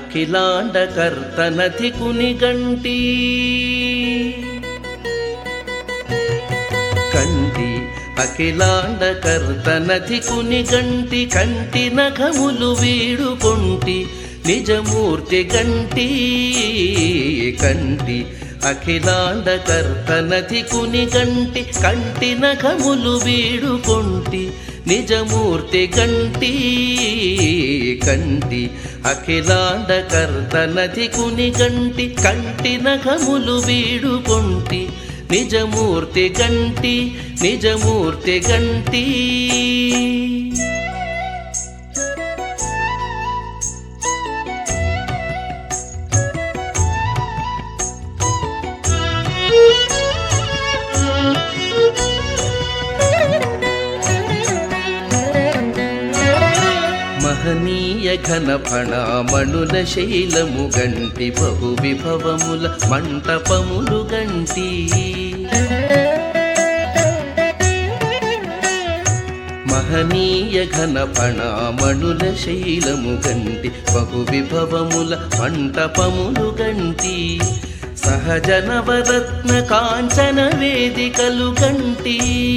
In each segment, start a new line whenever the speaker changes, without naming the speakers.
అఖిలాండకర్తనథి కునిగంటి కంటి అఖిలాండకర్తనథి కునిగంటి కంటి నఖములు వీడుకొంటి నిజమూర్తి గంటి కంటి అఖిలాండకర్తనథి కునిగంటి కంటి నఖములు వీడుకొంటి నిజమూర్తి గంటి కంటి అఖిలాండకర్తనథి కునిగంటి కంటి నఖములు వీడుకొంటి నిజమూర్తి గంటి నిజమూర్తి గంటి మహనీయ ఘన ఫణామణుల శైలము గంటి బహు విభవముల మంటపములు గంటి మహనీయ ఘన ఫణామణుల శైలము గంటి బహు విభవముల మంటపములు గంటి సహజ నవరత్న కాంచన వేదికలు గంటి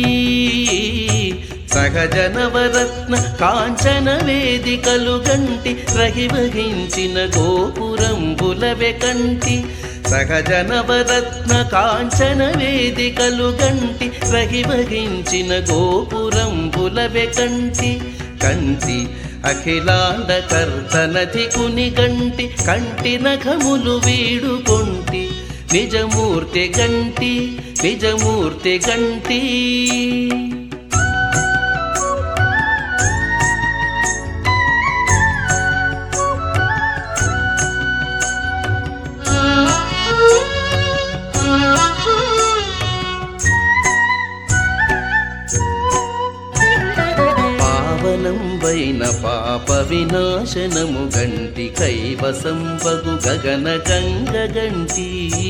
సహజ నవరత్న కాంచన వేదికలు గంటి రహివహించిన గోపురంబులవె కంటి సహజ నవరత్న కాంచన వేదికలు గంటి రహివహించిన గోపురంబులవె కంటి కంటి అఖిలాండ కర్తనథి కుని గంటి కంటి నఖములు వీడుకొంటి నిజమూర్తి గంటి నిజమూర్తి గంటి పావనం వైన పాప వినాశనము గంటి కైవసం బగు గగన గంగ గంటి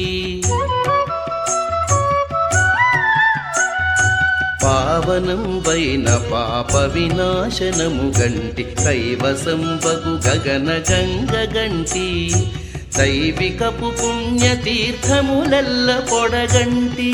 పావనం వైన పాప వినాశనము గంటి కైవసం బగు గగన గంగ గంటి దైవికపు పుణ్యతీర్థములెల్ల పొడగంటి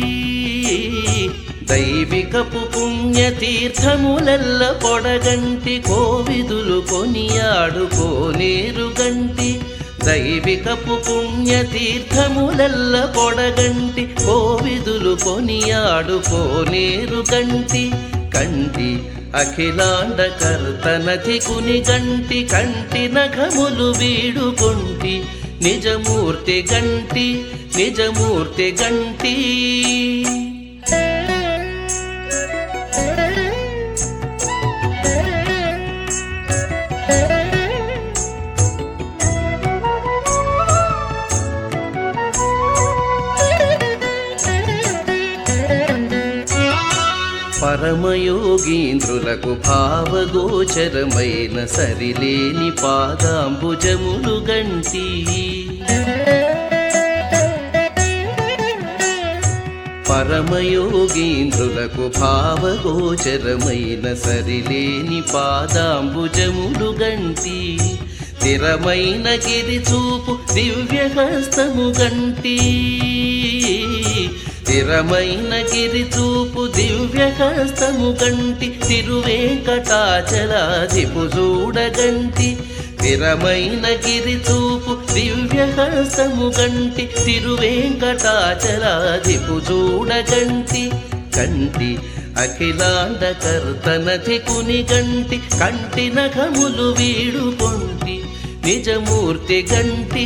దైవికపు పుణ్యతీర్థములెల్ల పొడగంటి కోవిదులు కొనియాడుకోనేరు గంటి దైవికపు పుణ్యతీర్థములెల్ల పొడగంటి కోవిదులు కొనియాడుకోనేరు గంటి కంటి అఖిలాండ కర్తనథి కుని గంటి కంటి నఖములు వీడుకొంటి నిజమూర్తి గంటి నిజమూర్తి గంటి పరమయోగీంద్రులకు భావగోచరమైన సరిలేని పాదాంబుజములు గంటి పరమయోగీంద్రులకు భావగోచరమైన సరిలేని పాదాంబుజములు గంటి స్థిరమైన గిరి చూపు దివ్యహస్తము గంటి స్థిరమైన గిరి చూపు దివ్యహస్తము గంటి తిరువేంకటాచలాదిపు చూడగంటి స్థిరమైన గిరి చూపు దివ్యహస్తము గంటి తిరువేంకటాచలాదిపు చూడగంటి కంటి అఖిలాండ కర్తనథి కుని గంటి కంటి నఖములు వీడుకొంటి నిజమూర్తి గంటి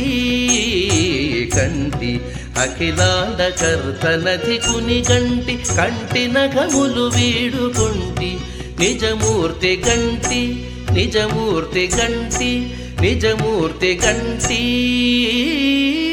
కంటి అఖిలాండ కర్తనథి కుని గంటి కంటి నఖములు వీడుకొంటి నిజమూర్తి గంటి నిజమూర్తి గంటి నిజమూర్తి గంటి